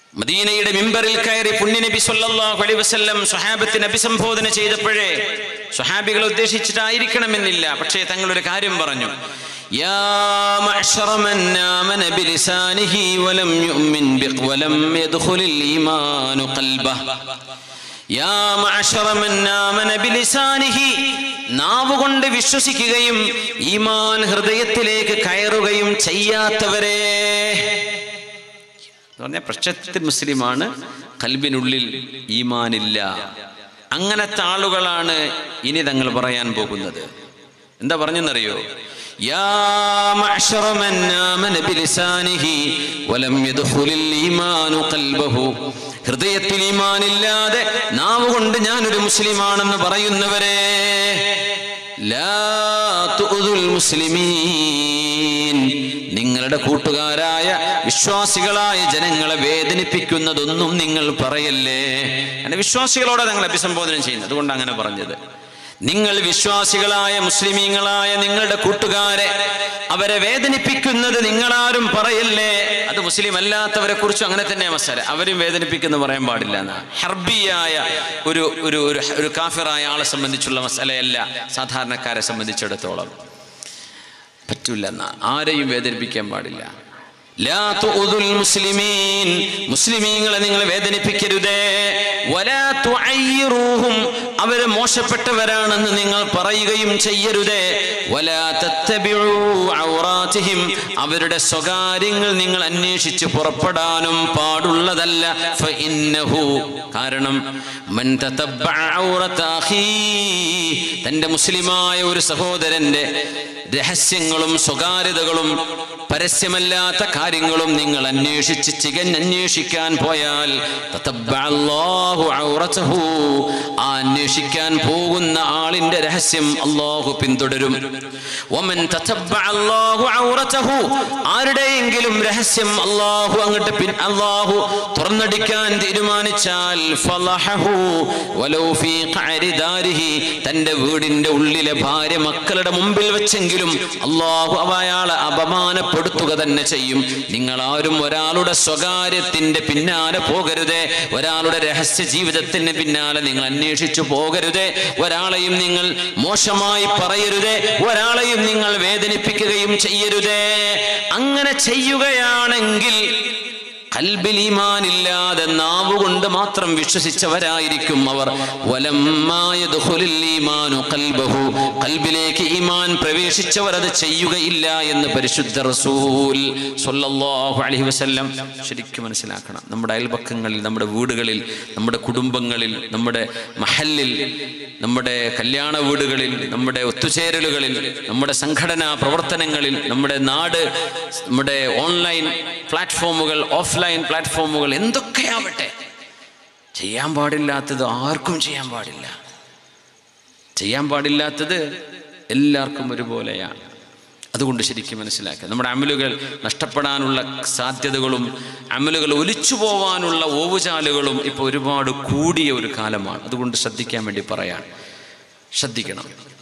മദീനയുടെ മിമ്പറിൽ കയറി പുണ്യനബി സല്ലല്ലാഹു അലൈഹി വസല്ലം സ്വഹാബത്തിന് അഭിസംബോധന ചെയ്തപ്പോഴേ സ്വഹാബികളെ ഉദ്ദേശിച്ചിട്ടായിരിക്കണമെന്നില്ല പക്ഷേ തങ്ങളൊരു കാര്യം പറഞ്ഞു يا معشر من آمن بلسانه ولم يؤمن بق ولم يدخل الإيمان قلبه യാ മഅശറ മൻ ആമന ബിലിസാനിഹി നാവ് കൊണ്ട് വിശ്വസിക്കുകയും ഈമാൻ ഹൃദയത്തിലേക്ക് കയറുകയും ചെയ്യാത്തവരെ എന്ന് പറഞ്ഞാൽ പ്രശ്നത്തിൽ മുസ്ലിമാണ് കൽബിനുള്ളിൽ ഈമാനില്ല അങ്ങനത്തെ ആളുകളാണ് ഇനി തങ്ങൾ പറയാൻ പോകുന്നത് എന്താ പറഞ്ഞെന്നറിയോ യാ മഅശറ മൻ ആമന ബിലിസാനിഹി വലം യദ്ഖുലിൽ ഈമാനു ഖൽബഹു ഹൃദയത്തിൽ ഈമാനില്ലാതെ നാവ് കൊണ്ട് ഞാനൊരു മുസ്ലിമാണെന്ന് പറയുന്നവരെ ലാ തുഉദുൽ മുസ്ലിമീൻ നിങ്ങളുടെ കൂട്ടുകാരായ വിശ്വാസികളായ ജനങ്ങളെ വേദനിപ്പിക്കുന്നതൊന്നും നിങ്ങൾ പറയല്ലേ അങ്ങനെ വിശ്വാസികളോടെ ഞങ്ങൾ അഭിസംബോധന ചെയ്യുന്നത് അതുകൊണ്ട് അങ്ങനെ പറഞ്ഞത് നിങ്ങൾ വിശ്വാസികളായ മുസ്ലിമീങ്ങളായ നിങ്ങളുടെ കൂട്ടുകാരെ അവരെ വേദനിപ്പിക്കുന്നത് നിങ്ങളാരും പറയല്ലേ അത് മുസ്ലിം അല്ലാത്തവരെ കുറിച്ചും അങ്ങനെ തന്നെ മസാല അവരും വേദനിപ്പിക്കുന്ന പറയാൻ പാടില്ല എന്നാ ഹർബിയായ ഒരു ഒരു ഒരു ഒരു കാഫിറായ ആളെ സംബന്ധിച്ചുള്ള മസാലയല്ല സാധാരണക്കാരെ സംബന്ധിച്ചിടത്തോളം പറ്റൂല എന്നാ ആരെയും വേദനിപ്പിക്കാൻ പാടില്ല ലാ തുഉദുൽ മുസ്ലിമീൻ മുസ്ലിമീങ്ങളെ നിങ്ങൾ വേദനിപ്പിക്കരുതേ വലാ തുഅയ്യിറൂഹും അവരെ മോശപ്പെട്ടവരാണെന്ന് നിങ്ങൾ പറയുകയും ചെയ്യരുതേ വലാ തത്തബിഉ ഔറാതിഹിം അവരുടെ സ്വകാര്യങ്ങൾ നിങ്ങൾ അന്വേഷിച്ച് പുറപ്പെടാനും പാടുള്ളതല്ല ഫഇന്നഹു കാരണം മൻ തതബ്ബഅ ഔറത അഖീ തന്റെ മുസ്ലിമായ ഒരു സഹോദരന്റെ രഹസ്യങ്ങളും സ്വകാര്യതകളും പരസ്യമല്ലാത്ത കാര്യങ്ങളും നിങ്ങൾ അന്വേഷിച്ച് ചികഞ്ഞന്വേഷിക്കാൻ പോയാൽ തതബ്ബഅ അല്ലാഹു ഔറതഹു ആ അന്വേഷിക്കാൻ പോകുന്ന ആളിന്റെ രഹസ്യം അള്ളാഹു പിന്തുടരും വമൻ തതബ്ബഅ അല്ലാഹു ഔറതഹു ആരുടെയെങ്കിലും രഹസ്യം അള്ളാഹു അങ്ങോട്ട് പിൻ അള്ളാഹു തുറന്നടിക്കാൻ തീരുമാനിച്ചാൽ ഫലഹഹു വലൗ ഫീ ഖഅരി ദാരിഹി തന്റെ വീടിന്റെ ഉള്ളിലെ ഭാര്യ മക്കളുടെ മുമ്പിൽ വെച്ചെങ്കിലും അള്ളാഹു അയാളെ അപമാനപ്പെടുത്തുക തന്നെ ചെയ്യും നിങ്ങൾ ആരും ഒരാളുടെ സ്വകാര്യത്തിന്റെ പിന്നാലെ പോകരുതേ ഒരാളുടെ രഹസ്യ ജീവിതത്തിന് പിന്നാലെ നിങ്ങൾ അന്വേഷിച്ചു പോകരുതേ ഒരാളെയും നിങ്ങൾ മോശമായി പറയരുതേ ഒരാളെയും നിങ്ങൾ വേദനിപ്പിക്കുകയും ചെയ്യരുതേ അങ്ങനെ ചെയ്യുകയാണെങ്കിൽ കൽബിൽ ഈമാനില്ലാതെ നാവുകൊണ്ട് മാത്രം വിശ്വസിച്ചവരായിരിക്കും അവർ വലമ്മായ ദുഖുലിൽ ഈമാനു കൽബഹു കൽബിലേക്ക് ഈമാൻ പ്രവേശിച്ചവർ അത് ചെയ്യുകയില്ല എന്ന് പരിശുദ്ധ റസൂൽ സ്വല്ലല്ലാഹു അലൈഹി വസല്ലം ശരിക്കും മനസ്സിലാക്കണം നമ്മുടെ അയൽപക്കങ്ങളിൽ നമ്മുടെ വീടുകളിൽ നമ്മുടെ കുടുംബങ്ങളിൽ നമ്മുടെ മഹല്ലിൽ നമ്മുടെ കല്യാണ വീടുകളിൽ നമ്മുടെ ഒത്തുചേരലുകളിൽ നമ്മുടെ സംഘടനാ പ്രവർത്തനങ്ങളിൽ നമ്മുടെ നാട് നമ്മുടെ ഓൺലൈൻ പ്ലാറ്റ്ഫോമുകൾ ഓഫ്ലൈൻ പ്ലാറ്റ്ഫോമുകൾ എന്തൊക്കെയാവട്ടെ ചെയ്യാൻ പാടില്ലാത്തത് ആർക്കും ചെയ്യാൻ പാടില്ല ചെയ്യാൻ പാടില്ലാത്തത് എല്ലാവർക്കും ഒരുപോലെയാണ് അതുകൊണ്ട് ശരിക്കും മനസ്സിലാക്കുക നമ്മുടെ അമലുകൾ നഷ്ടപ്പെടാനുള്ള സാധ്യതകളും അമലുകൾ ഒലിച്ചു പോവാനുള്ള ഓവുചാലുകളും ഇപ്പോൾ ഒരുപാട് കൂടിയ ഒരു കാലമാണ് അതുകൊണ്ട് ശ്രദ്ധിക്കാൻ വേണ്ടി പറയാൻ ശ്രദ്ധിക്കണം